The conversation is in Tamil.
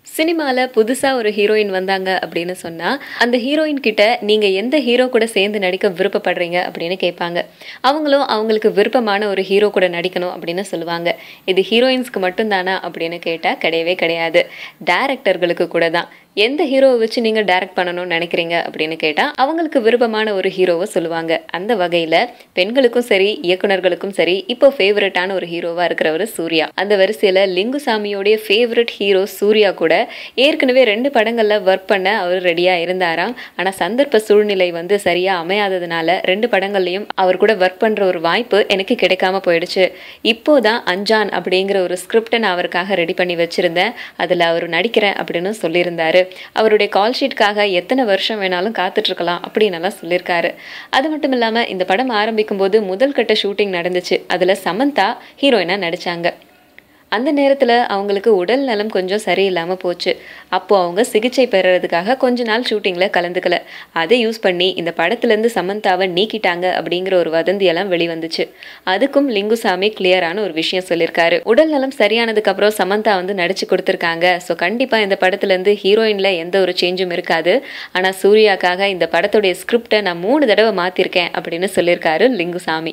சினிமாவில் புதுசாக ஒரு ஹீரோயின் வந்தாங்க அப்படின்னு சொன்னால் அந்த ஹீரோயின் கிட்ட நீங்கள் எந்த ஹீரோ கூட சேர்ந்து நடிக்க விருப்பப்படுறீங்க அப்படின்னு கேட்பாங்க அவங்களும் அவங்களுக்கு விருப்பமான ஒரு ஹீரோ கூட நடிக்கணும் அப்படின்னு சொல்லுவாங்க இது ஹீரோயின்ஸ்க்கு மட்டும்தானா அப்படின்னு கேட்டால் கிடையவே கிடையாது டேரக்டர்களுக்கு கூட தான் எந்த ஹீரோவை வச்சு நீங்கள் டைரக்ட் பண்ணணும்னு நினைக்கிறீங்க அப்படின்னு கேட்டால் அவங்களுக்கு விருப்பமான ஒரு ஹீரோவை சொல்லுவாங்க அந்த வகையில் பெண்களுக்கும் சரி இயக்குனர்களுக்கும் சரி இப்போ ஃபேவரட்டான ஒரு ஹீரோவாக இருக்கிறவர் சூர்யா அந்த வரிசையில் லிங்குசாமியோடைய ஃபேவரட் ஹீரோ சூர்யா கூட ஏற்கனவே ரெண்டு படங்களில் ஒர்க் பண்ண அவர் ரெடியாக இருந்தாராம் ஆனால் சந்தர்ப்ப சூழ்நிலை வந்து சரியாக அமையாததுனால ரெண்டு படங்கள்லையும் அவர் கூட ஒர்க் பண்ணுற ஒரு வாய்ப்பு எனக்கு கிடைக்காம போயிடுச்சு இப்போதான் அஞ்சான் அப்படிங்கிற ஒரு ஸ்கிரிப்டை நான் அவருக்காக ரெடி பண்ணி வச்சுருந்தேன் அதில் அவர் நடிக்கிறேன் அப்படின்னு சொல்லியிருந்தாரு அவருடைய கால் ஷீட்காக எத்தனை வருஷம் வேணாலும் காத்துட்ருக்கலாம் அப்படின்னு எல்லாம் சொல்லியிருக்காரு அது மட்டும் இல்லாமல் இந்த படம் ஆரம்பிக்கும் போது முதல் கட்ட ஷூட்டிங் நடந்துச்சு அதில் சமந்தா ஹீரோயினாக நடித்தாங்க அந்த நேரத்தில் அவங்களுக்கு உடல் நலம் கொஞ்சம் சரியில்லாமல் போச்சு அப்போது அவங்க சிகிச்சை பெறுறதுக்காக கொஞ்ச நாள் ஷூட்டிங்கில் கலந்துக்கல அதை யூஸ் பண்ணி இந்த படத்துலேருந்து சமந்தாவை நீக்கிட்டாங்க அப்படிங்கிற ஒரு வதந்தியெல்லாம் வெளிவந்துச்சு அதுக்கும் லிங்குசாமி கிளியரான ஒரு விஷயம் சொல்லியிருக்காரு உடல் நலம் சரியானதுக்கப்புறம் சமந்தா வந்து நடிச்சு கொடுத்துருக்காங்க ஸோ கண்டிப்பாக இந்த படத்துலேருந்து ஹீரோயினில் எந்த ஒரு சேஞ்சும் இருக்காது ஆனால் சூர்யாக்காக இந்த படத்துடைய ஸ்கிரிப்டை நான் மூணு தடவை மாற்றிருக்கேன் அப்படின்னு சொல்லியிருக்காரு லிங்குசாமி